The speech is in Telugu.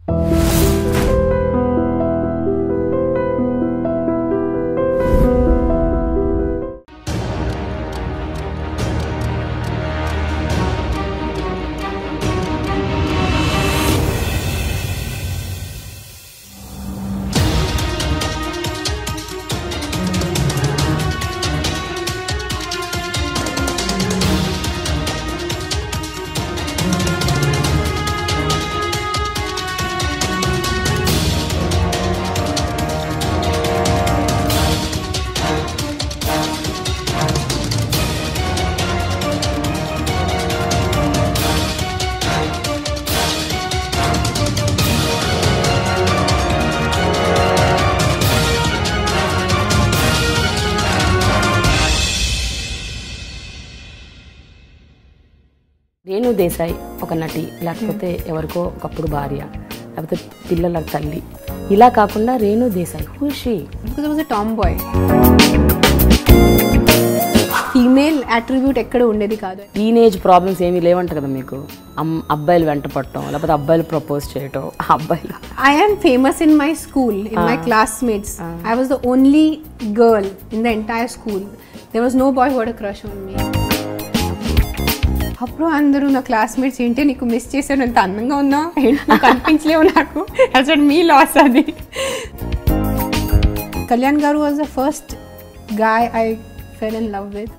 రేణు దేశాయ్ ఒక నటి లేకపోతే ఎవరికో ఒకప్పుడు భార్య లేకపోతే పిల్లల తల్లి ఇలా కాకుండా రేణు దేశాయ్ హుషి because I was a tomboy. Female attribute ఎక్కడ ఉండేది కాదు టీనేజ్ ప్రాబ్లమ్స్ ఏమీ లేవంట కదా మీకు అమ్- అబ్బాయిలు వెంట పట్టడం లేకపోతే అబ్బాయిలు ప్రపోజ్ చేయటం ఆ అబ్బాయిలు I am famous in my school, in my classmates. I was the only girl in the entire school. There was no boy who had a crush on me. అప్పుడు అందరూ నా క్లాస్మేట్స్ ఏంటి నీకు మిస్ చేశాను ఎంత అందంగా ఉన్నా ఏంటి నువ్వు కనిపించలేవు నాకు అసలు మీ లాస్ అది Kalyan garu was the first guy I fell in love with